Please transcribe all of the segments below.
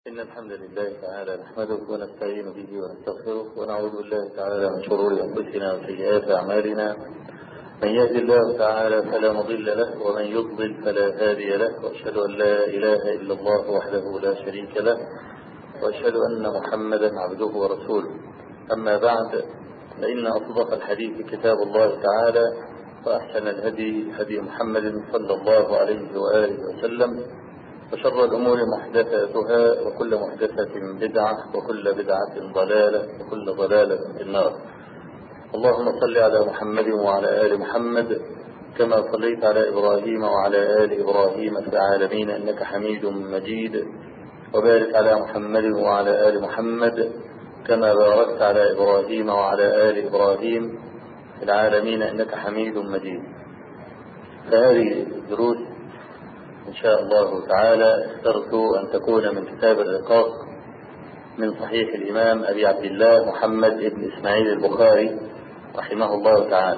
إن الحمد لله تعالى نحمده ونستعين به ونستغفره ونعوذ بالله تعالى من شرور أنفسنا وسيئات أعمالنا من يهد الله تعالى فلا مضل له ومن يضلل فلا هادي له وأشهد أن لا إله إلا الله وحده لا شريك له وأشهد أن محمدا عبده ورسوله أما بعد فإن أصدق الحديث كتاب الله تعالى وأحسن الهدي هدي محمد صلى الله عليه وآله وسلم وشر الأمور محدثاتها وكل محدثة بدعة وكل بدعة ضلالة وكل ضلالة في النار اللهم صل على محمد وعلى آل محمد كما صليت على إبراهيم وعلى آل إبراهيم في العالمين إنك حميد مجيد وبارك على محمد وعلى آل محمد كما باركت على إبراهيم وعلى آل إبراهيم في العالمين إنك حميد مجيد فهذه دروس إن شاء الله تعالى اخترت أن تكون من كتاب الرقاق من صحيح الإمام أبي عبد الله محمد بن إسماعيل البخاري رحمه الله تعالى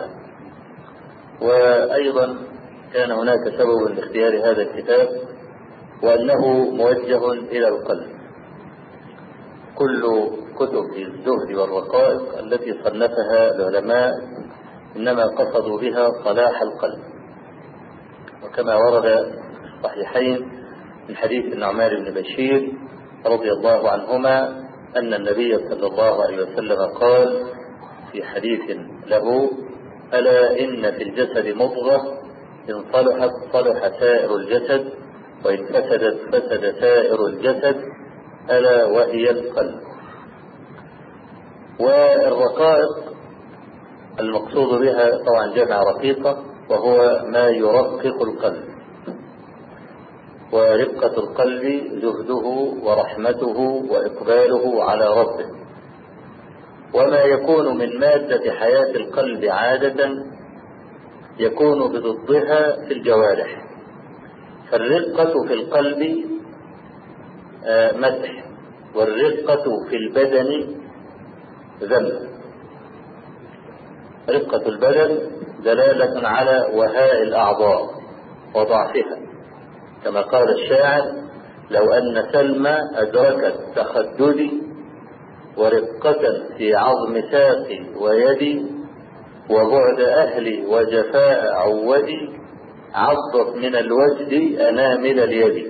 وأيضا كان هناك سبب لاختيار هذا الكتاب وأنه موجه إلى القلب كل كتب الزهد والرقائق التي صنفها العلماء إنما قصدوا بها صلاح القلب وكما ورد الصحيحين من حديث النعمان بن بشير رضي الله عنهما أن النبي صلى الله عليه وسلم قال في حديث له ألا إن في الجسد مضغة إن صلحت صلح سائر الجسد وإن فسدت فسد سائر الجسد ألا وهي القلب والرقائق المقصود بها طبعا جمع رقيقة وهو ما يرقق القلب ورقة القلب زهده ورحمته وإقباله على ربه وما يكون من مادة حياة القلب عادة يكون بضدها في الجوارح فالرقة في القلب مدح والرقة في البدن ذم رقة البدن دلالة على وهاء الأعضاء وضعفها كما قال الشاعر لو أن سلمى أدركت تخددي ورقة في عظم ساقي ويدي وبعد أهلي وجفاء عودي عضت من الوجد أنامل اليد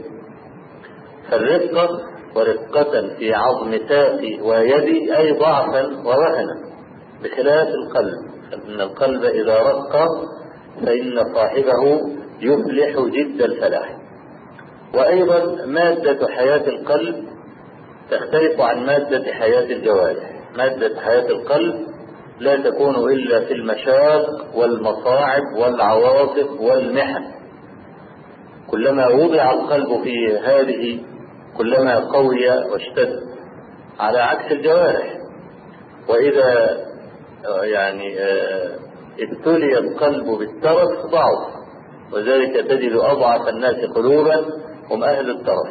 فالرقة ورقة في عظم ساقي ويدي أي ضعفا ووهنا بخلاف القلب فإن القلب إذا رق فإن صاحبه يفلح جد الفلاح وأيضا مادة حياة القلب تختلف عن مادة حياة الجوارح مادة حياة القلب لا تكون إلا في المشاق والمصاعب والعواصف والمحن كلما وضع القلب في هذه كلما قوي واشتد على عكس الجوارح وإذا يعني ابتلي القلب بالترف ضعف وذلك تجد أضعف الناس قلوبا هم أهل الترف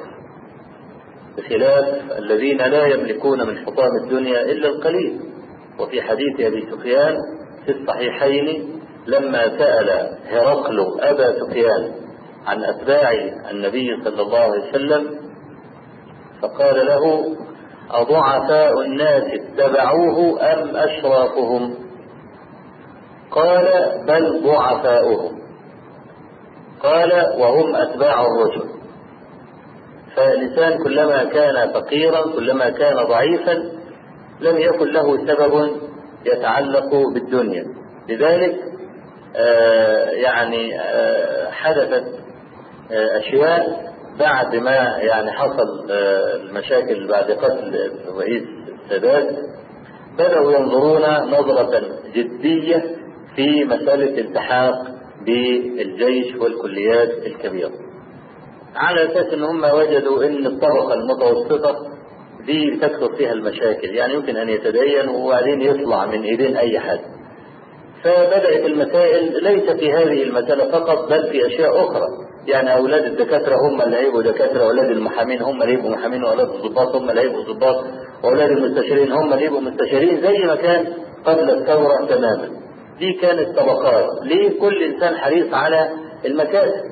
بخلاف الذين لا يملكون من حطام الدنيا إلا القليل وفي حديث أبي سفيان في الصحيحين لما سأل هرقل أبا سفيان عن أتباع النبي صلى الله عليه وسلم فقال له أضعفاء الناس اتبعوه أم أشرافهم قال بل ضعفاؤهم قال وهم أتباع الرسل فالإنسان كلما كان فقيرا كلما كان ضعيفا لم يكن له سبب يتعلق بالدنيا لذلك آه يعني آه حدثت آه أشياء بعد ما يعني حصل المشاكل بعد قتل الرئيس السادات بدأوا ينظرون نظرة جدية في مسألة التحاق بالجيش والكليات الكبيرة على اساس ان هم وجدوا ان الطبقة المتوسطة دي تكثر فيها المشاكل يعني يمكن ان يتدين وبعدين يطلع من ايدين اي حد فبدأت المسائل ليس في هذه المسألة فقط بل في اشياء اخرى يعني اولاد الدكاترة هم اللي هيبقوا دكاترة واولاد المحامين هم اللي هيبقوا محامين واولاد الضباط هم اللي هيبقوا ضباط واولاد المستشارين هم اللي هيبقوا مستشارين زي ما كان قبل الثورة تماما دي كانت طبقات ليه كل انسان حريص على المكاسب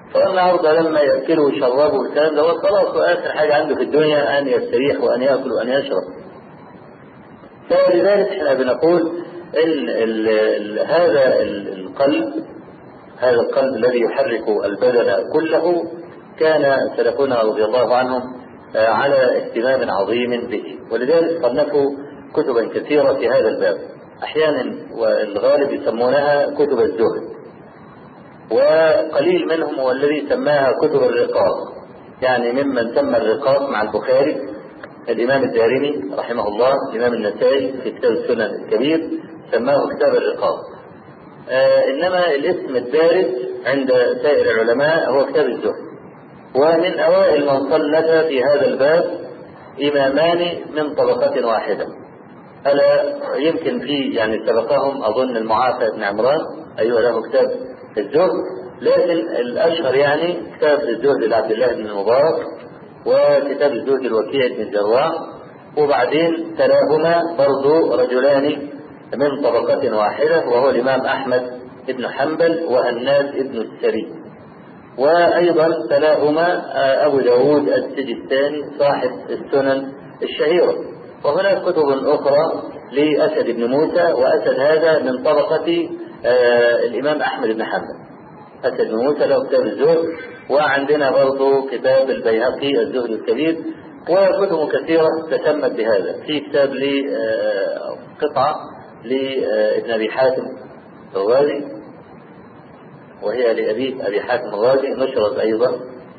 فالنهارده لما ياكلوا ويشربوا والكلام ده خلاص واخر حاجه عنده في الدنيا ان يستريح وان ياكل وان يشرب. فلذلك احنا بنقول ال ال ال هذا القلب هذا القلب الذي يحرك البدن كله كان سلفنا رضي الله عنهم على اهتمام عظيم به ولذلك صنفوا كتبا كثيرة في هذا الباب أحيانا والغالب يسمونها كتب الزهد وقليل منهم هو الذي سماها كتب الرقاق يعني ممن سمى الرقاق مع البخاري الإمام الدارمي رحمه الله الإمام النسائي في كتاب السنن الكبير سماه كتاب الرقاق آه إنما الاسم الدارج عند سائر العلماء هو كتاب الزهد ومن أوائل من صنف في هذا الباب إمامان من طبقة واحدة ألا يمكن في يعني سبقهم أظن المعافى بن عمران أيوة له كتاب الزهد لكن الأشهر يعني كتاب الزهد لعبد الله بن المبارك وكتاب الزهد الوكيع بن الجراح وبعدين تلاهما برضو رجلان من طبقة واحدة وهو الإمام أحمد بن حنبل وهناد بن السري وأيضا تلاهما أبو داود السجستاني صاحب السنن الشهيرة وهناك كتب أخرى لأسد بن موسى وأسد هذا من طبقة الإمام أحمد بن حنبل أسد بن موسى له كتاب الزهد وعندنا برضه كتاب البيهقي الزهد الكبير وكتب كثيرة تسمت بهذا في كتاب لي قطعة لابن أبي حاتم الرازي وهي لأبيه أبي حاتم الرازي نشرت أيضا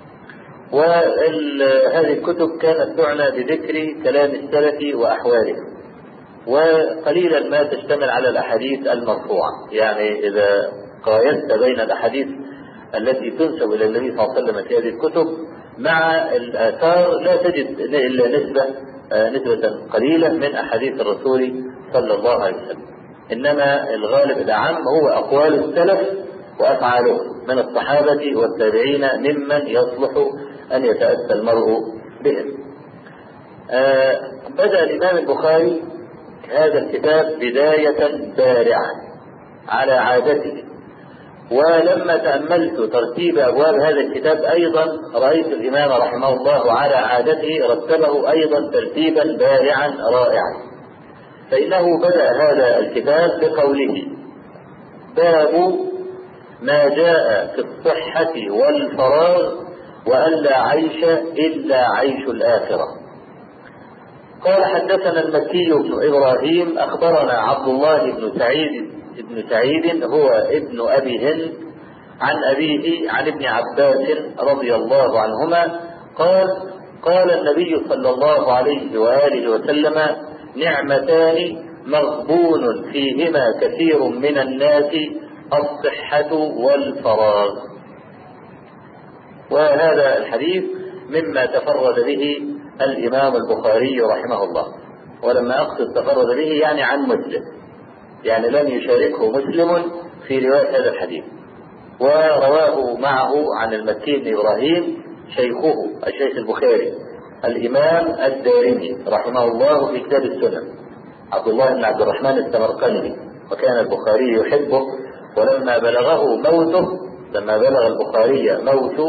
وهذه الكتب كانت تعنى بذكر كلام السلف وأحواله وقليلا ما تشتمل على الأحاديث المرفوعة يعني إذا قايست بين الأحاديث التي تنسب إلى النبي صلى الله عليه وسلم في هذه الكتب مع الآثار لا تجد إلا نسبة نسبة قليلة من أحاديث الرسول صلى الله عليه وسلم إنما الغالب الأعم هو أقوال السلف وأفعالهم من الصحابة والتابعين ممن يصلح أن يتأسى المرء بهم آه بدأ الإمام البخاري هذا الكتاب بداية بارعة على عادته ولما تأملت ترتيب أبواب هذا الكتاب أيضا رأيت الإمام رحمه الله على عادته رتبه أيضا ترتيبا بارعا رائعا فإنه بدأ هذا الكتاب بقوله باب ما جاء في الصحة والفراغ وأن لا عيش إلا عيش الآخرة قال حدثنا المكي بن إبراهيم أخبرنا عبد الله بن سعيد بن سعيد هو ابن أبي هند عن أبيه عن ابن عباس رضي الله عنهما قال قال النبي صلى الله عليه وآله وسلم نعمتان مغبون فيهما كثير من الناس الصحة والفراغ وهذا الحديث مما تفرد به الإمام البخاري رحمه الله ولما أقصد تفرد به يعني عن مسلم يعني لم يشاركه مسلم في رواية هذا الحديث ورواه معه عن المكي بن إبراهيم شيخه الشيخ البخاري الإمام الدارمي رحمه الله في كتاب السنن عبد الله بن عبد الرحمن السمرقندي وكان البخاري يحبه ولما بلغه موته لما بلغ البخاري موت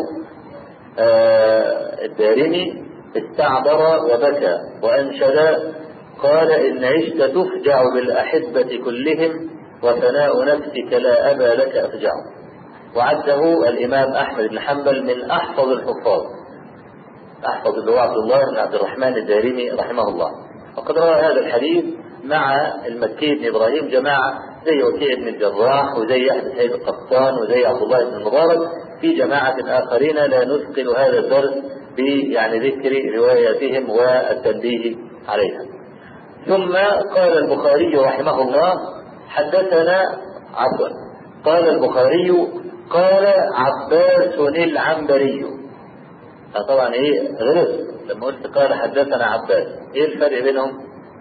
آه الدارمي استعبر وبكى وأنشد قال إن عشت تفجع بالأحبة كلهم وثناء نفسك لا أبا لك أفجع وعده الإمام أحمد بن حنبل من أحفظ الحفاظ أحفظ اللي هو عبد الله بن عبد الرحمن الدارمي رحمه الله وقد روى هذا الحديث مع المكي بن إبراهيم جماعة زي وكيع بن الجراح وزي أحمد سيد القطان وزي عبد الله بن المبارك في جماعة آخرين لا نثقل هذا الدرس يعني ذكر رواياتهم والتنبيه عليها ثم قال البخاري رحمه الله حدثنا عفوا قال البخاري قال عباس العنبري طبعا ايه غلط لما قلت قال حدثنا عباس ايه الفرق بينهم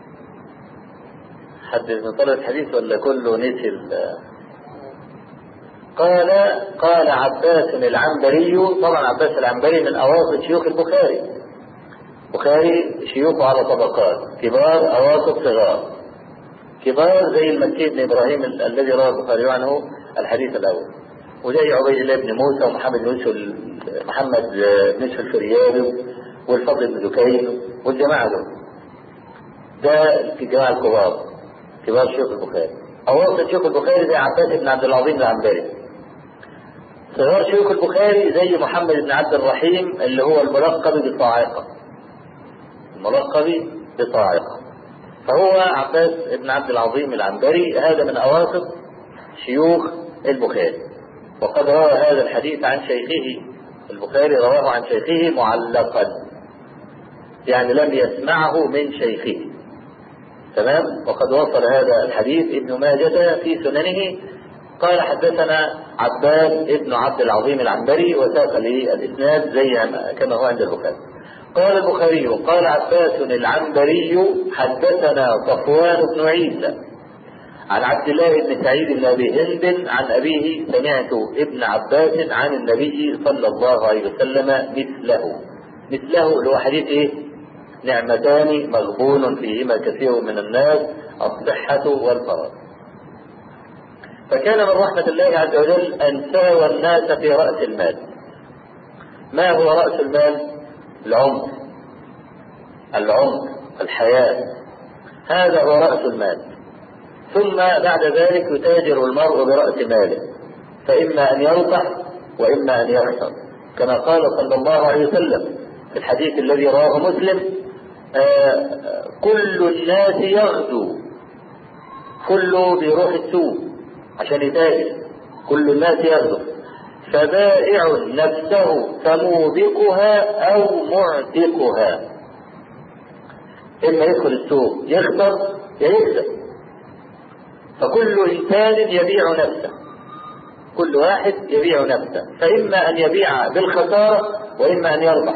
حد من طلب الحديث ولا كله نسي قال قال عباس العنبري طبعا عباس العنبري من اواسط شيوخ البخاري البخاري شيوخه على طبقات كبار اواسط صغار كبار زي المكي بن ابراهيم الذي روى البخاري عنه الحديث الاول وزي عبيد الله بن موسى ومحمد بن يوسف محمد بن يوسف الفريابي والفضل بن دكين والجماعة دول ده الجماعة الكبار كبار شيوخ البخاري أوسط شيوخ البخاري زي عباس بن عبد العظيم العنبري صغار شيوخ البخاري زي محمد بن عبد الرحيم اللي هو الملقب بالصاعقة الملقب بالصاعقة فهو عباس بن عبد العظيم العنبري هذا من أواسط شيوخ البخاري وقد روى هذا الحديث عن شيخه البخاري رواه عن شيخه معلقا يعني لم يسمعه من شيخه تمام وقد وصل هذا الحديث ابن ماجة في سننه قال حدثنا عباس ابن عبد العظيم العنبري وساق لي الاسناد زي كما هو عند البخاري قال البخاري قال عباس العنبري حدثنا صفوان بن عيسى عن عبد الله بن سعيد بن ابي هند عن ابيه سمعت ابن عباس عن النبي صلى الله عليه وسلم مثله مثله اللي هو حديث ايه؟ نعمتان مغبون فيهما كثير من الناس الصحة والفراغ. فكان من رحمة الله عز وجل أن ساوى الناس في رأس المال. ما هو رأس المال؟ العمر. العمر، الحياة. هذا هو رأس المال. ثم بعد ذلك يتاجر المرء برأس ماله فإما أن يربح وإما أن يخسر كما قال صلى الله عليه وسلم في الحديث الذي رواه مسلم آه كل الناس يغدو كله بيروح السوق عشان يتاجر كل الناس يغدو فبائع نفسه فموبقها أو معتقها إما يدخل السوق يخسر يا يكسب فكل إنسان يبيع نفسه كل واحد يبيع نفسه فإما أن يبيع بالخسارة وإما أن يربح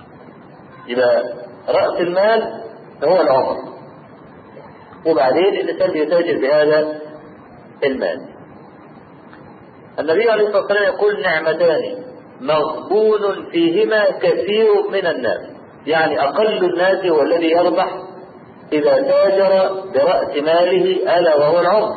يبقى رأس المال هو العمر وبعدين الإنسان بيتاجر بهذا المال النبي عليه الصلاة والسلام يقول نعمتان مغبون فيهما كثير من الناس يعني أقل الناس هو الذي يربح إذا تاجر برأس ماله ألا وهو العمر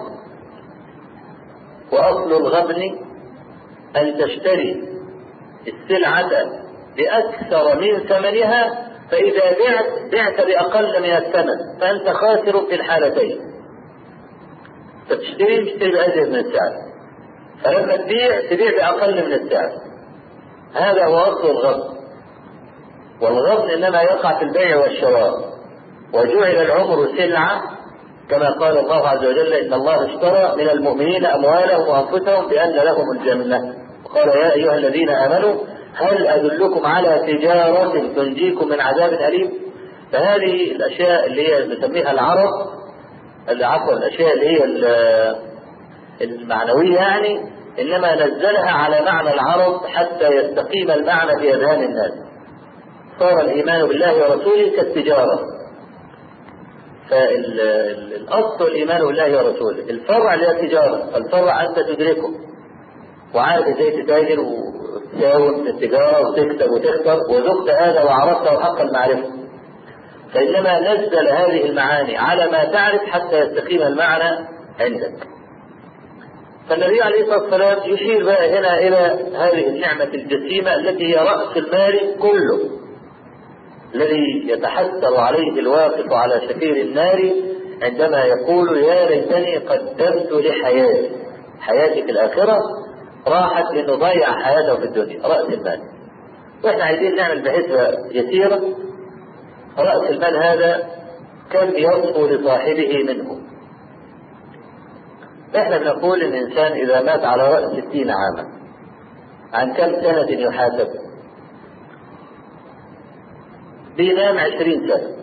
وأصل الغبن أن تشتري السلعة بأكثر من ثمنها فإذا بعت بعت بأقل من الثمن فأنت خاسر في الحالتين فتشتري تشتري بأزيد من السعر فلما تبيع تبيع بأقل من السعر هذا هو أصل الغبن والغبن إنما يقع في البيع والشراء وجعل العمر سلعة كما قال الله عز وجل إن الله اشترى من المؤمنين أموالهم وأنفسهم بأن لهم الجنة قال يا أيها الذين آمنوا هل أدلكم على تجارة تنجيكم من عذاب أليم فهذه الأشياء اللي هي بنسميها العرب عفوا الأشياء اللي هي المعنوية يعني إنما نزلها على معنى العرب حتى يستقيم المعنى في أذهان الناس صار الإيمان بالله ورسوله كالتجارة فالاصل الايمان بالله ورسوله الفرع اللي هي التجاره الفرع انت تدركه وعارف ازاي تتاجر وتساوم في التجاره وتكسب وتخسر وذقت هذا وعرفته حق المعرفه فانما نزل هذه المعاني على ما تعرف حتى يستقيم المعنى عندك فالنبي عليه الصلاه والسلام يشير بقى هنا الى هذه النعمه الجسيمه التي هي راس المال كله الذي يتحسر عليه الواقف على شفير النار عندما يقول يا ليتني قدمت لحياتي حياتي في الآخرة راحت لأنه ضيع حياته في الدنيا رأس المال وإحنا عايزين نعمل بحسبة يسيرة رأس المال هذا كم يصفو لصاحبه منه إحنا بنقول إن الإنسان إذا مات على رأس ستين عاما عن كم سنة يحاسب بينام عشرين سنة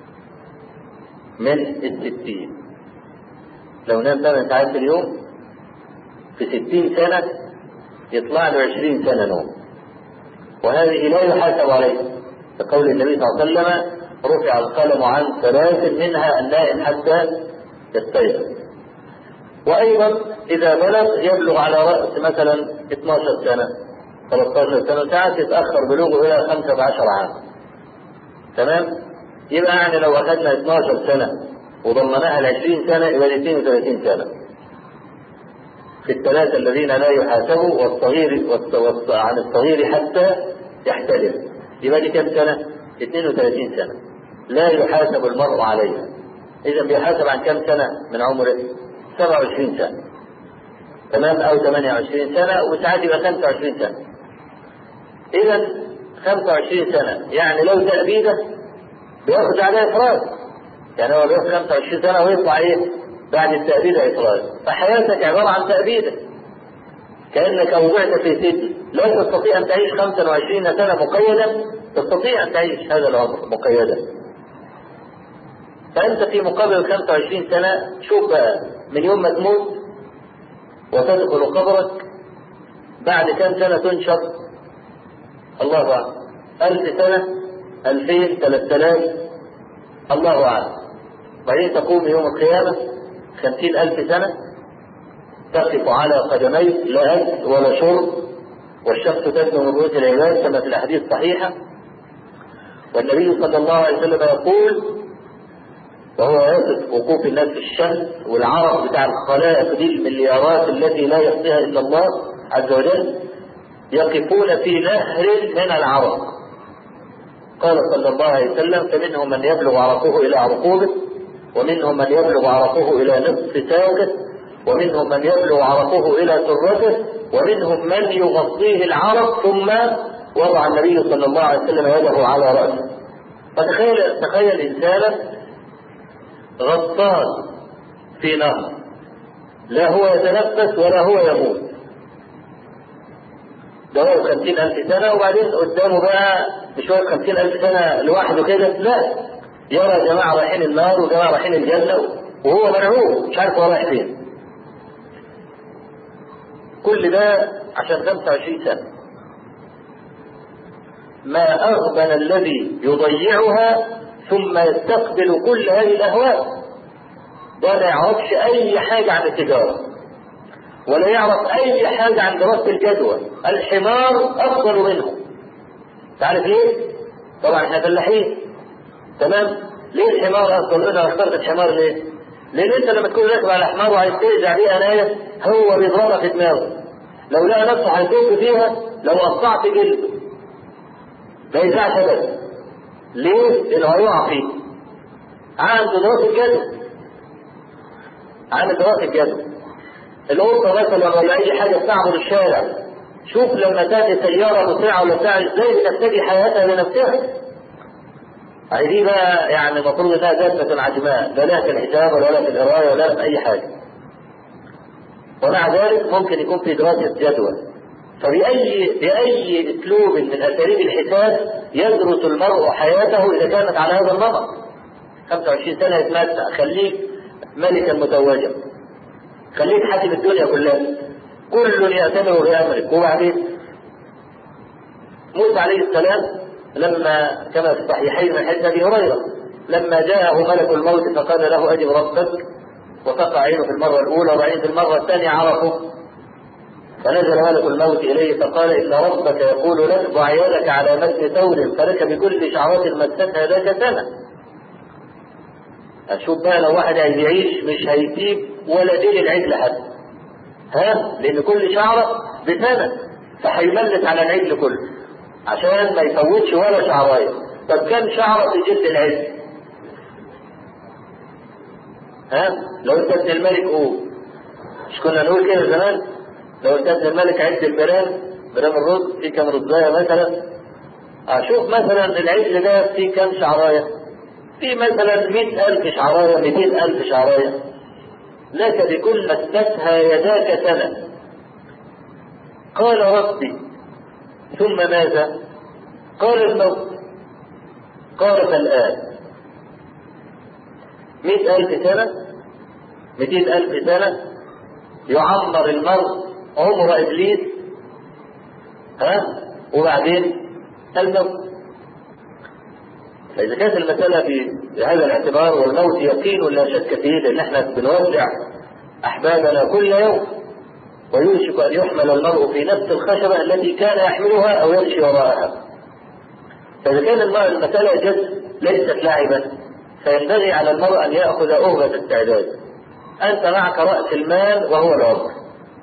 من الستين لو نام ثمان ساعات في اليوم في ستين سنة يطلع له عشرين سنة نوم وهذه لا يحاسب عليه كقول النبي صلى الله عليه وسلم رفع القلم عن ثلاث منها النائم حتى يستيقظ وأيضا إذا بلغ يبلغ على رأس مثلا 12 سنة 13 سنة ساعات يتأخر بلوغه إلى 15 عام تمام يبقى يعني لو اخذنا 12 سنه وضمناها ل 20 سنه يبقى 32 سنه في الثلاثة الذين لا يحاسبوا والصغير والص- عن الصغير حتى يحتلم يبقى دي كم سنة؟ 32 سنة لا يحاسب المرء عليها إذا بيحاسب عن كم سنة من عمره؟ 27 سنة تمام أو 28 سنة وساعات يبقى 25 سنة إذا 25 سنة يعني لو تأبيده بياخد عليها إفراد يعني هو بياخد 25 سنة ويطلع إيه؟ بعد التأبيد إفراد فحياتك عبارة عن تأبيده كأنك أوضعت في سجن لا تستطيع أن تعيش 25 سنة مقيدا تستطيع أن تعيش هذا العمر مقيدا فأنت في مقابل 25 سنة شوف بقى من يوم ما تموت وتدخل قبرك بعد كم سنة تنشر الله أعلم ألف سنة ألفين ثلاثة آلاف الله أعلم بعدين تقوم يوم القيامة خمسين ألف سنة تقف على قدميك لا أكل ولا شرب والشمس تدنو من رؤوس العباد كما في الأحاديث الصحيحة والنبي صلى الله عليه وسلم يقول وهو يصف وقوف الناس في الشمس والعرق بتاع الخلائق دي المليارات التي لا يحصيها الا الله عز وجل يقفون في نهر من العرق قال صلى الله عليه وسلم فمنهم من يبلغ عرقه الى عرقوبه ومنهم من يبلغ عرقه الى نصف ساقه ومنهم من يبلغ عرقه الى سرته ومنهم من يغطيه العرق ثم وضع النبي صلى الله عليه وسلم يده على راسه فتخيل تخيل انسانا غطان في نهر لا هو يتنفس ولا هو يموت ده هو خمسين ألف سنة وبعدين قدامه بقى بشوية خمسين ألف سنة لوحده كده لا يرى جماعة رايحين النار وجماعة رايحين الجنة وهو مرعوب مش عارف هو رايح فين كل ده عشان 25 سنة ما أغبن الذي يضيعها ثم يستقبل كل هذه الأهواء ده ما يعرفش أي حاجة عن التجارة ولا يعرف أي حاجة عن دراسة الجدوى الحمار أفضل منه تعرف ليه؟ طبعا احنا فلاحين تمام؟ ليه الحمار أفضل منه؟ اخترت الحمار ليه؟ لأن أنت لما تكون راكب على حمار وعايز ترجع بيه أناية هو بيضربها في دماغه لو لقى نفسه هيفك فيها لو قطعت جلده ما ينفعش ابدا ليه؟ لانه هيقع فيه عنده دراسه جدوى عنده دراسه جدوى القطه مثلا ولا اي حاجه بتعبر الشارع شوف لما تاتي سياره مسرعه ولا بتاع ازاي بتبتدي حياتها لنفسها هي دي بقى يعني المفروض انها دابه عجماء لا لها في الحساب ولا لها في القرايه ولا لها في اي حاجه ومع ذلك ممكن يكون في دراسه جدوى فبأي بأي أسلوب من أساليب الحساب يدرس المرء حياته إذا كانت على هذا النمط 25 سنة يتمتع خليك ملكا متوجا خليك حاكم الدنيا كلها كل يأتمر بأمرك وبعدين موسى عليه السلام لما كما في الصحيحين من حديث أبي هريرة لما جاءه ملك الموت فقال له أجب ربك وقطع عينه في المرة الأولى وبعدين في المرة الثانية عرفه فنزل ملك الموت إليه فقال إن ربك يقول لك ضع يدك على مد ثور فلك بكل شعرة مستها ذاك سنة. أشوف بقى لو واحد عايز يعيش مش هيسيب ولا دين العجل حتى. ها؟ لأن كل شعرة بسنة فهيملس على العجل كله عشان ما يفوتش ولا شعرايه. طب كم شعرة في جلد العجل؟ ها؟ لو أنت ابن الملك قول. مش كنا نقول كده زمان؟ لو انت ابن الملك عد البرام برام الرز في كم رزايه مثلا اشوف مثلا العجل ده فيه كم شعرايه في مثلا مئة ألف شعراية مئتين ألف شعراية لك بكل مستها يداك سنة قال ربي ثم ماذا قال الموت قال فالآن مئة ألف سنة مئتين ألف سنة يعمر المرء عمر ابليس ها وبعدين الموت فاذا كانت المساله بهذا الاعتبار والموت يقين لا شك فيه لان احنا بنودع احبابنا كل يوم ويوشك ان يحمل المرء في نفس الخشبه التي كان يحملها او يمشي وراءها فاذا كان المساله جد ليست لعبا فينبغي على المرء ان ياخذ اهبه الاستعداد انت معك راس المال وهو العمر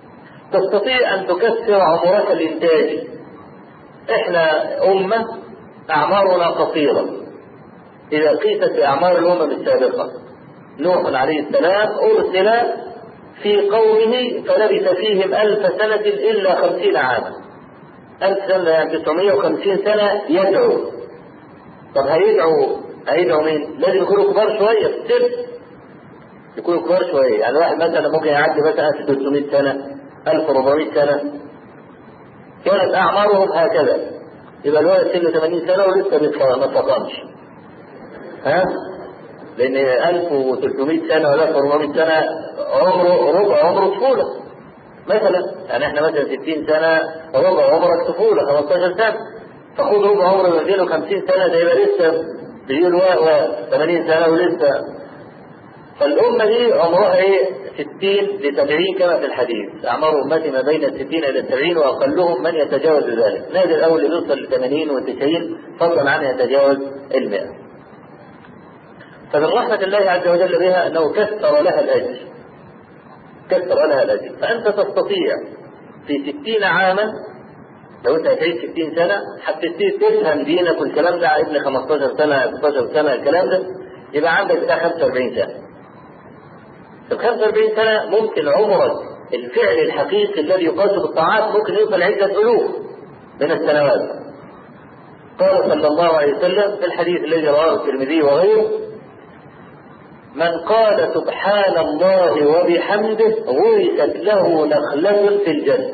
تستطيع أن تكسر عمرك الإنتاجي إحنا أمة أعمارنا قصيرة إذا قيست بأعمار الأمم السابقة نوح عليه السلام أرسل في قومه فلبث فيهم ألف سنة إلا خمسين عاما ألف سنة يعني 950 سنة يدعو طب هيدعو هيدعو مين؟ لازم يكونوا كبار شوية في السن يكونوا كبار شوية يعني واحد مثلا ممكن يعدي مثلا 300 سنة 1400 سنة كانت أعمارهم هكذا يبقى الولد سنه 80 سنة ولسه ما فطنش ها؟ لأن 1300 سنة ولا 1400 سنة عمره ربع عمره طفولة مثلا يعني احنا مثلا 60 سنة ربع عمرك طفولة 15 سنة فخذ ربع عمره 250 سنة ده يبقى لسه بيجي و 80 سنة ولسه فالأمة دي عمرها ايه 60 ل 70 كما في الحديث أعمار أمتي ما بين 60 إلى 70 وأقلهم من يتجاوز ذلك نادر الأول اللي يوصل ل 80 و 90 فضلا عن يتجاوز ال 100 فمن رحمة الله عز وجل بها أنه كثر لها الأجر كثر لها الأجر فأنت تستطيع في ستين عاما لو أنت هتعيش ستين سنة هتبتدي تفهم دينك والكلام ده ابن 15 سنة 16 سنة الكلام ده يبقى عندك بتاع 45 سنة في 45 سنة ممكن عمرك الفعل الحقيقي الذي يقاس بالطاعات ممكن يوصل عدة ألوف من السنوات قال صلى الله عليه وسلم في الحديث الذي رواه الترمذي وغيره من قال سبحان الله وبحمده غرست له نخلة في الجنة.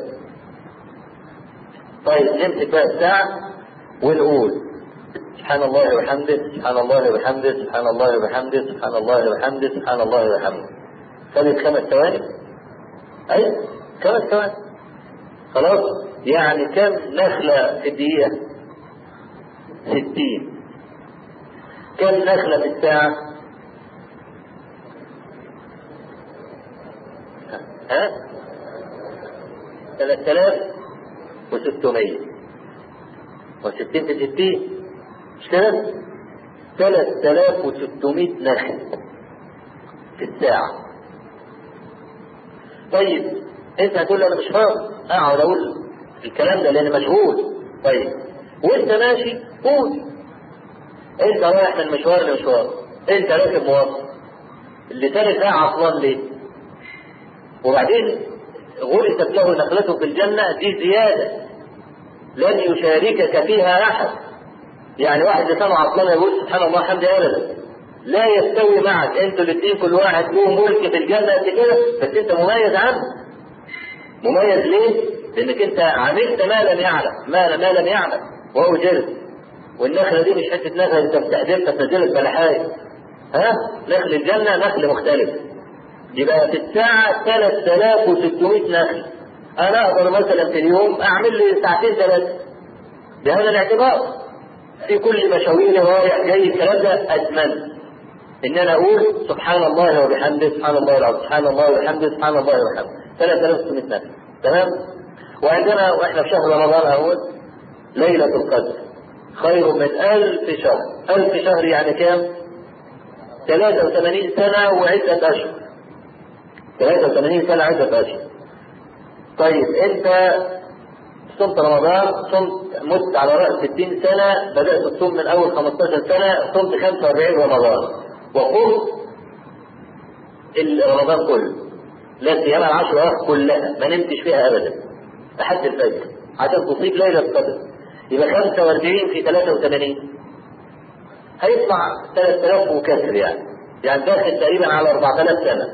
طيب نمسك بقى الساعة ونقول سبحان الله وبحمده سبحان الله وبحمده سبحان الله وبحمده سبحان الله وبحمده سبحان الله وبحمده. خدت خمس ثواني؟ أي خمس ثواني. خلاص؟ يعني كم نخلة في الدقيقة؟ ستين. كم نخلة في الساعة؟ ها؟ 3600 و60 في 60 مش كده؟ 3600 نخل في الساعة طيب انت هتقول لي انا مش فاضي اقعد اقول الكلام ده لان مشغول طيب وانت ماشي قول انت رايح من مشوار لمشوار انت راكب مواصل اللي تاني ساعة عطلان ليه؟ وبعدين غرست له نخلته في الجنة دي زيادة لن يشاركك فيها أحد يعني واحد لسانه عطلان يقول سبحان الله حمد أبدا لا يستوي معك انتوا الاثنين كل واحد له ملك في الجنة قد كده بس انت مميز عنه مميز ليه؟ لانك انت عملت ما لم يعلم ما, ما لم يعلم وهو جلد والنخلة دي مش حتة نخلة انت بتحذفها تنزلك بلا حاجة ها؟ نخل الجنة نخل مختلف يبقى في الساعة 3600 نخل أنا أقدر مثلا في اليوم أعمل لي ساعتين ثلاثة بهذا الاعتبار في كل مشاويري رايح جاي الكلام ده أتمنى إن أنا أقول سبحان الله وبحمده سبحان الله العظيم سبحان الله وبحمده سبحان الله وبحمده 3600 نخل تمام وعندنا وإحنا في شهر رمضان أهو ليلة القدر خير من ألف شهر ألف شهر يعني كام؟ 83 سنة وعدة أشهر 83 سنة عدة أشهر. طيب أنت صمت رمضان صمت مت على رأس 60 سنة بدأت تصوم من أول 15 سنة صمت 45 رمضان وقمت رمضان كله لا سيما العشر الأواخر كلها ما نمتش فيها أبدا لحد الفجر عشان تصيب ليلة القدر يبقى 45 في 83 هيطلع 3000 وكسر يعني يعني داخل تقريبا على 4000 سنة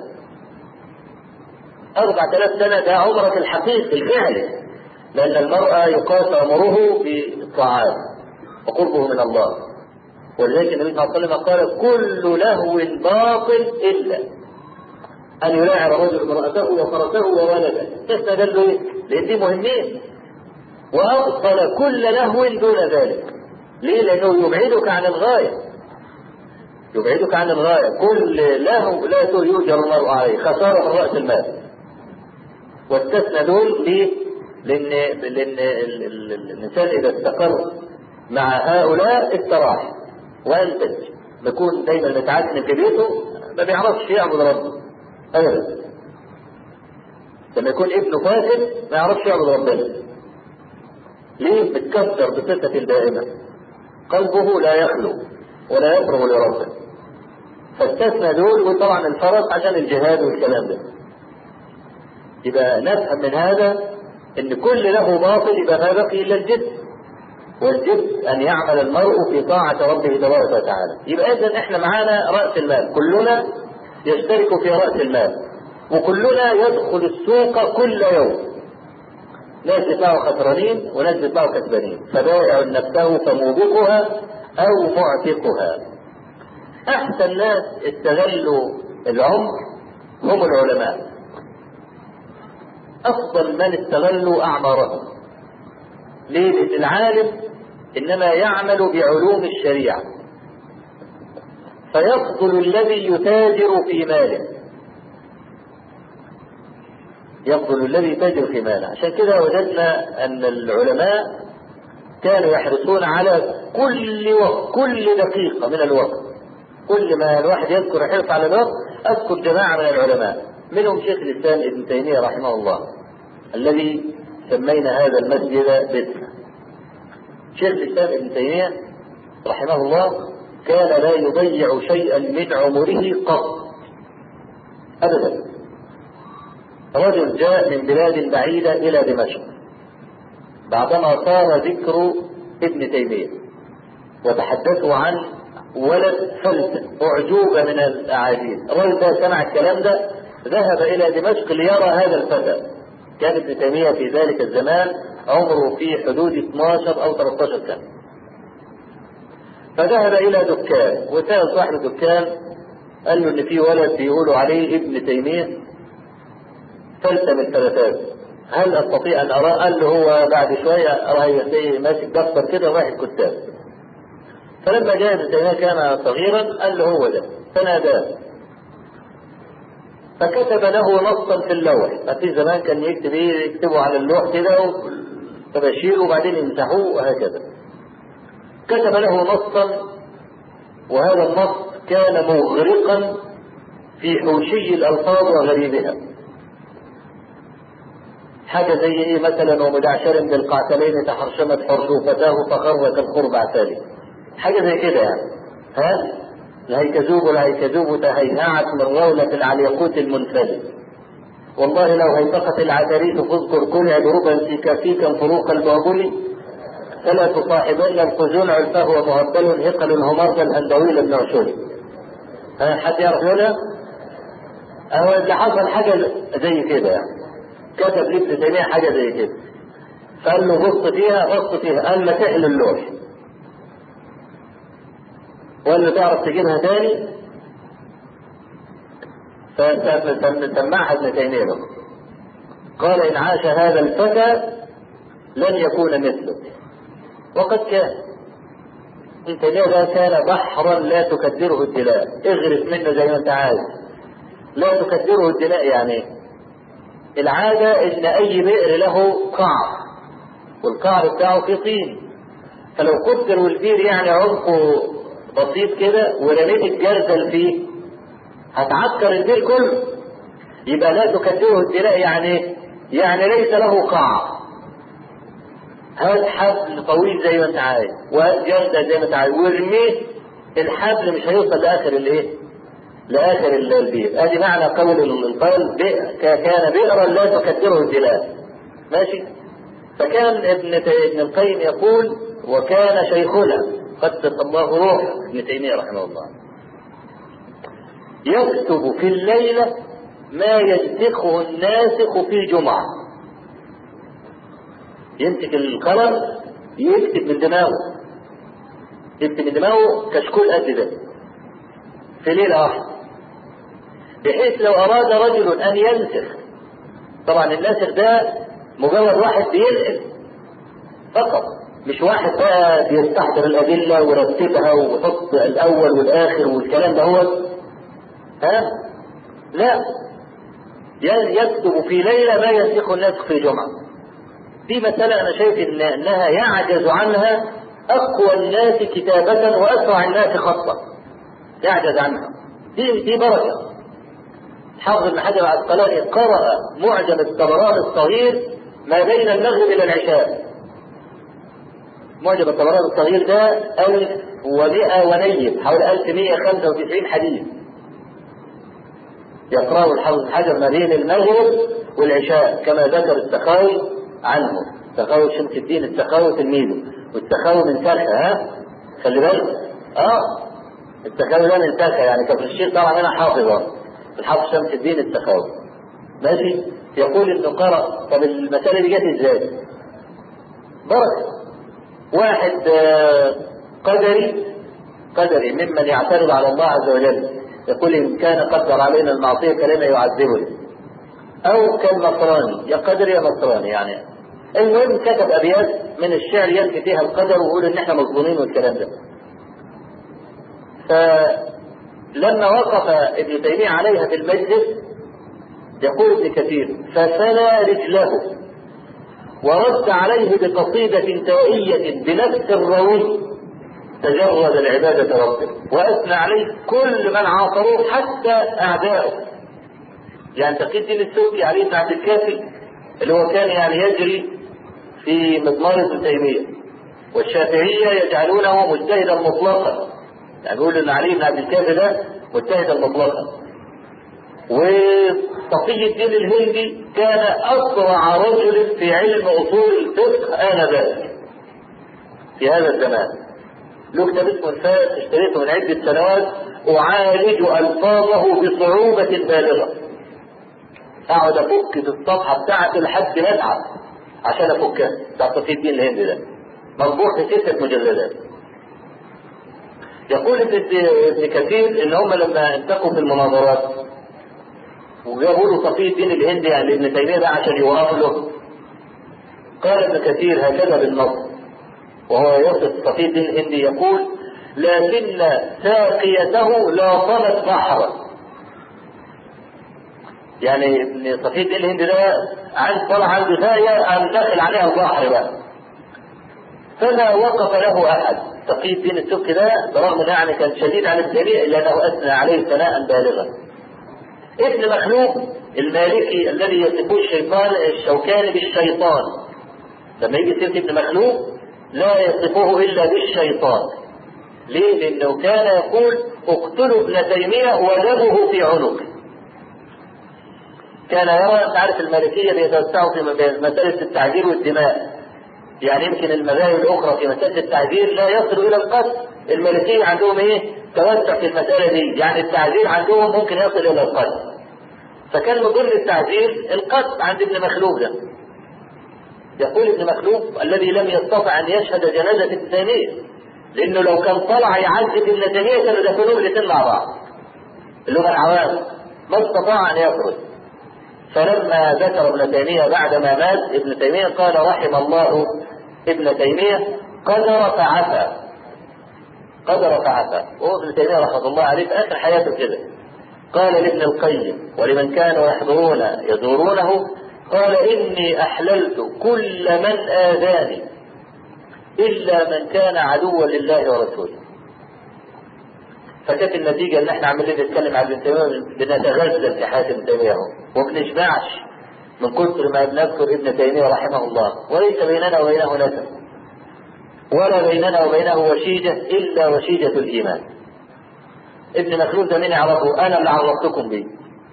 أربعة آلاف سنة ده عمرك الحقيقي الفعلي لأن المرأة يقاس عمره بالطاعات وقربه من الله ولذلك النبي صلى الله عليه وسلم قال كل لهو باطل إلا أن يلاعب الرجل امرأته وفرسه وولده استدلوا إيه؟ لأن دي مهمين وأبطل كل لهو دون ذلك ليه؟ لأنه يبعدك عن الغاية يبعدك عن الغاية كل لهو لا يوجر المرء عليه خسارة من رأس المال واستثنى دول ليه؟ لأن لأن الإنسان إذا استقر مع هؤلاء استراح وأنتج بيكون دايما متعكن في بيته ما بيعرفش يعبد ربه أبدا لما يكون ابنه فاسد ما يعرفش يعبد ربنا ليه متكسر بصفة دائمة قلبه لا يخلو ولا يفرغ لربه فاستثنى دول وطبعا الفرق عشان الجهاد والكلام ده يبقى نفهم من هذا ان كل له باطل يبقى ما بقي الا الجد والجد ان يعمل المرء في طاعة ربه تبارك وتعالى يبقى اذا احنا معانا رأس المال كلنا يشترك في رأس المال وكلنا يدخل السوق كل يوم ناس يطلعوا خسرانين وناس يطلعوا كسبانين فبائع نفسه فموبقها او معتقها احسن ناس استغلوا العمر هم العلماء افضل من استغلوا اعمارهم ليه لان العالم انما يعمل بعلوم الشريعه فيفضل الذي يتاجر في ماله يفضل الذي يتاجر في ماله عشان كده وجدنا ان العلماء كانوا يحرصون على كل وقت كل دقيقة من الوقت كل ما الواحد يذكر يحرص على الوقت اذكر جماعة من العلماء منهم شيخ الاسلام ابن تيمية رحمه الله الذي سمينا هذا المسجد باسمه شيخ الاسلام ابن تيمية رحمه الله كان لا يضيع شيئا من عمره قط ابدا رجل جاء من بلاد بعيدة إلى دمشق بعدما صار ذكر ابن تيمية وتحدثوا عن ولد فلسة أعجوبة من الأعاجيب الرجل ده سمع الكلام ده ذهب إلى دمشق ليرى هذا الفتى كان ابن تيمية في ذلك الزمان عمره في حدود 12 أو 13 سنة فذهب إلى دكان وسأل صاحب الدكان قال له إن في ولد بيقولوا عليه ابن تيمية فلتم الثلاثات هل استطيع ان اراه؟ قال له هو بعد شويه اراه ماسك دفتر كده ورايح الكتاب. فلما جاء ابن تيميه كان صغيرا قال له هو ده فناداه. فكتب له نصا في اللوح، في زمان كان يكتب ايه يكتبوا على اللوح كده تباشير وبعدين يمسحوه وهكذا. كتب له نصا وهذا النص كان مغرقا في حوشي الالفاظ وغريبها. حاجة زي ايه مثلا ومدعشر بالقعتلين تحرشمت حرشوفتاه فخر كالخرب عسالي حاجة زي كده يعني ها الهيكذوب والهيكذوب تهيهعت من رولة على الياقوت المنفلت والله لو هيتقت العتاريس فاذكر كنع ضروبا سيكافيكا فروق البابلي فلا تصاحبن القزونع فهو مهبل هقل همرد الهندويل بن عشوري ها حد يعرف يقولها؟ أهو اللي حصل حاجة زي كده يعني كتب لابن تيمية حاجة زي كده فقال له بص فيها بص فيها قال ما تحل اللوح وقال له تعرف تجيبها تاني فسمعها ابن تيمية له قال إن عاش هذا الفتى لن يكون مثله وقد كان ابن تيمية ده كان بحرا لا تكدره الدلاء اغرف منه زي ما انت عايز لا تكدره الدلاء يعني ايه العادة ان اي بئر له قعر والقعر بتاعه فيه طين فلو قدر والبير يعني عمقه بسيط كده ورميت الجردل فيه هتعكر البير كله يبقى لا تكدره الدلاء يعني يعني ليس له قعر هات حبل طويل زي ما انت عايز وهات جردل زي ما انت عايز وارميه الحبل مش هيوصل لاخر الايه؟ لاخر البير ادي معنى قول القول كان بئرا لا تكدره الدلاء ماشي فكان ابن ابن القيم يقول وكان شيخنا قدس الله روحه ابن تيميه رحمه الله يكتب في الليله ما ينسخه الناسخ في جمعه يمسك القلم يكتب من دماغه يكتب من دماغه كشكول قد ده في ليله واحده بحيث لو أراد رجل أن ينسخ طبعا الناسخ ده مجرد واحد بينقل فقط مش واحد بقى بيستحضر الأدلة ويرتبها ويحط الأول والآخر والكلام ده هو ها لا يكتب في ليلة ما ينسخ الناسخ في جمعة دي مسألة أنا شايف إن أنها يعجز عنها أقوى الناس كتابة وأسرع الناس خطا يعجز عنها دي دي بركة حافظ ابن حجر العسقلاني قرأ معجم الطبراني الصغير ما بين المغرب إلى العشاء معجم الطبراني الصغير ده 1100 ونيف حوالي 1195 حديث يقرأه الحافظ ابن حجر ما بين المغرب والعشاء كما ذكر السخاوي عنه سخاوي شمس الدين السخاوي تلميذه والسخاوي من سلخة ها خلي بالك اه السخاوي ده من سلخة يعني كفر الشيخ طبعا هنا حافظة الحافظ شمس الدين السخاوي ماشي يقول انه قرأ طب المسألة دي جت ازاي؟ بركة واحد آه، قدري قدري ممن يعترض على الله عز وجل يقول ان كان قدر علينا المعصية فلما يعذبنا او كان نصراني يا قدري يا نصراني يعني المهم كتب ابيات من الشعر ينفي فيها القدر ويقول ان احنا مظلومين والكلام ده فلما وقف ابن تيمية عليها في المجلس يقول ابن كثير فثنى رجله ورد عليه بقصيدة تائية بنفس الروي تجرد العبادة ربه وأثنى عليه كل من عاصروه حتى أعدائه يعني تقي الدين السوقي علي بن عبد الكافي اللي هو كان يعني يجري في مضمار ابن تيمية والشافعية يجعلونه مجتهدا مطلقا يعني يقول ان علي بن عبد الكافي ده مجتهدا مطلقا وتقي الدين الهندي كان اسرع رجل في علم اصول الفقه انذاك في هذا الزمان له كتاب اسمه الفاس اشتريته من عده سنوات اعالج الفاظه بصعوبه بالغه اقعد افك في الصفحه بتاعتي لحد ما اتعب عشان افكها بتاع تقي الدين الهندي ده مطبوع في ستة مجلدات يقول ابن ابن كثير ان هم لما التقوا في المناظرات وجابوا له تقي الدين الهندي يعني ابن تيميه ده عشان يوقف له قال ابن كثير هكذا بالنص وهو يصف تقي الدين الهندي يقول لكن ساقيته لا طلت بحرا يعني ابن صفي الدين الهندي ده عايز طلع عنده ساقية قام داخل عليها البحر بقى فما وقف له احد تقي الدين السبكي ده برغم انه يعني كان شديد على الجميع الا انه اثنى عليه ثناء بالغا ابن مخلوق المالكي الذي يصفه الشيطان الشوكاني بالشيطان لما يجي سيره ابن مخلوق لا يصفه الا بالشيطان ليه؟ لانه كان يقول اقتلوا ابن تيميه ودمه في عنقه كان يرى انت عارف المالكيه بيتوسعوا في مساله التعذير والدماء يعني يمكن المذاهب الاخرى في مساله التعذير لا يصل الى القتل المالكيه عندهم ايه توسع في المساله دي يعني التعذير عندهم ممكن يصل الى القتل فكان من ضمن التعذير القتل عند ابن مخلوق ده يقول ابن مخلوق الذي لم يستطع ان يشهد جنازه ابن تيميه لانه لو كان طلع يعذب ابن تيميه كانوا دفنوه الاثنين مع بعض اللي هم العوام ما استطاع ان يخرج فلما ذكر ابن تيميه بعدما مات ابن تيميه قال رحم الله ابن تيميه قدر فعفى قدر فعفى وهو ابن تيميه رحمه الله عليه في اخر حياته كده قال لابن القيم ولمن كانوا يحضرون يزورونه قال اني احللت كل من اذاني الا من كان عدوا لله ورسوله فكانت النتيجه ان احنا عمالين نتكلم عن ابن تيميه بنتغزل في حياه ابن تيميه وما بنشبعش من كثر ما بنذكر ابن تيميه رحمه الله وليس بيننا وبينه نسب ولا بيننا وبينه وشيجه الا وشيجه الايمان ابن مخلوف ده مين يعرفه انا اللي عرفتكم بيه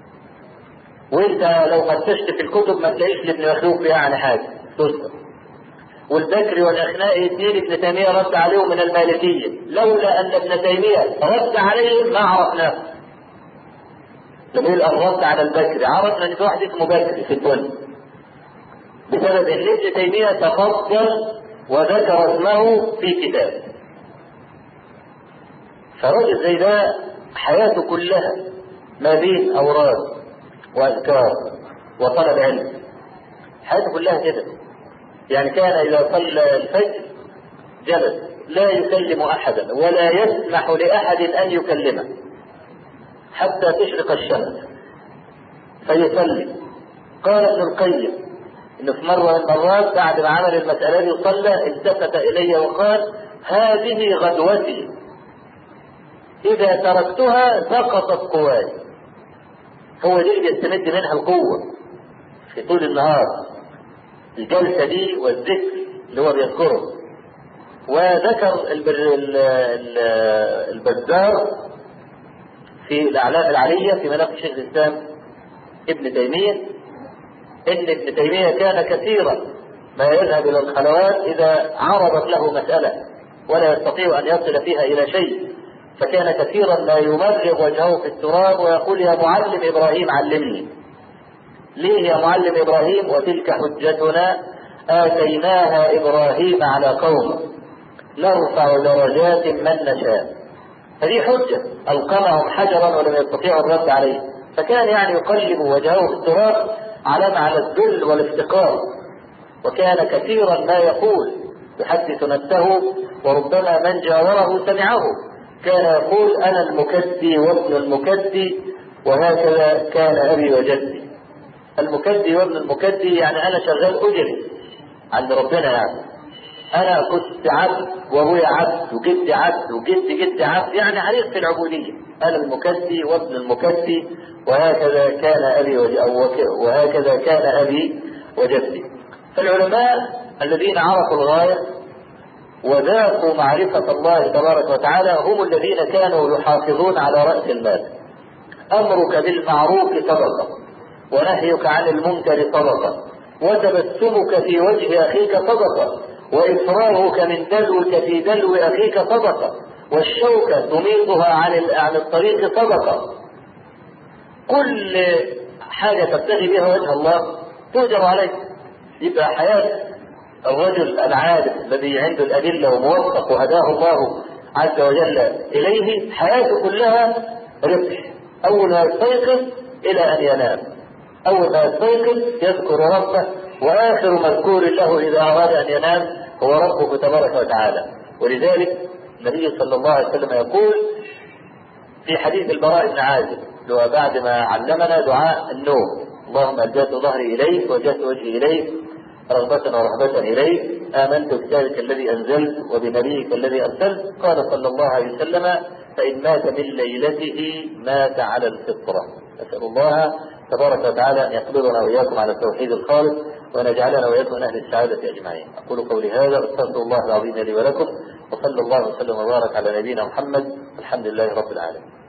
وانت لو فتشت في الكتب ما تلاقيش لابن مخلوف فيها عن حاجه تذكر والبكري والاخنائي اثنين ابن تيميه رد عليهم من المالكيه لولا ان ابن تيميه رد عليهم ما عرفناه لما يقول الرد على البكري عرفنا ان في واحد اسمه بكري في الدنيا بسبب ان ابن تيميه تفضل وذكر اسمه في كتاب فرجل زي ده حياته كلها ما بين اوراد واذكار وطلب علم حياته كلها كده يعني كان اذا صلى الفجر جلس لا يكلم احدا ولا يسمح لاحد ان يكلمه حتى تشرق الشمس فيصلي قال ابن القيم انه في مره من المرات بعد ما عمل المساله دي وصلى التفت الي وقال هذه غدوتي اذا تركتها سقطت قواي هو دي اللي بيستمد منها القوة في طول النهار الجلسة دي والذكر اللي هو بيذكره وذكر البر البزار في الأعلام العالية في مناقب شيخ الإسلام ابن تيمية إن ابن تيمية كان كثيرا ما يذهب إلى الخلوات إذا عرضت له مسألة ولا يستطيع أن يصل فيها إلى شيء فكان كثيرا ما يمرغ وجهه في التراب ويقول يا معلم إبراهيم علمني ليه يا معلم إبراهيم وتلك حجتنا آتيناها إبراهيم على قومه نرفع درجات من نشاء هذه حجة ألقمهم حجرا ولم يستطيعوا الرد عليه فكان يعني يقلب وجهه في التراب علامة على الذل والافتقار وكان كثيرا ما يقول يحدث نفسه وربما من جاوره سمعه كان يقول أنا المكدي وابن المكدي وهكذا كان أبي وجدي المكدي وابن المكدي يعني أنا شغال أجري عند ربنا يعني انا كنت عبد وابويا عبد وجدي عبد وجدي جدي عبد يعني عريق في العبوديه انا المكدي وابن المكدي وهكذا كان ابي وهكذا كان ابي وجدي فالعلماء الذين عرفوا الغايه وذاقوا معرفة الله تبارك وتعالى هم الذين كانوا يحافظون على رأس المال أمرك بالمعروف صدقة ونهيك عن المنكر صدقة وتبسمك في وجه أخيك صدقة وإفراغك من دلوك في دلو أخيك صدقة والشوكة تميطها عن عن الطريق صدقة كل حاجة تبتغي بها وجه الله تؤجر عليك يبقى حياة الرجل العادل الذي عنده الأدلة وموفق وهداه الله عز وجل إليه حياته كلها ربح أول ما يستيقظ إلى أن ينام أول ما يستيقظ يذكر ربه وآخر مذكور له إذا أراد أن ينام هو ربه تبارك وتعالى ولذلك النبي صلى الله عليه وسلم يقول في حديث البراء بن عازب اللي هو بعد ما علمنا دعاء النوم اللهم ألجأت ظهري إليك وجهت وجهي إليك رغبة ورهبة إليك آمنت بكتابك الذي أنزلت وبنبيك الذي أرسلت قال صلى الله عليه وسلم فإن مات من ليلته مات على الفطرة أسأل الله تبارك وتعالى أن يقبضنا وإياكم على التوحيد الخالص وأن يجعلنا وإياكم من أهل السعادة أجمعين أقول قولي هذا وأستغفر الله العظيم لي ولكم وصلى الله وسلم وبارك على نبينا محمد الحمد لله رب العالمين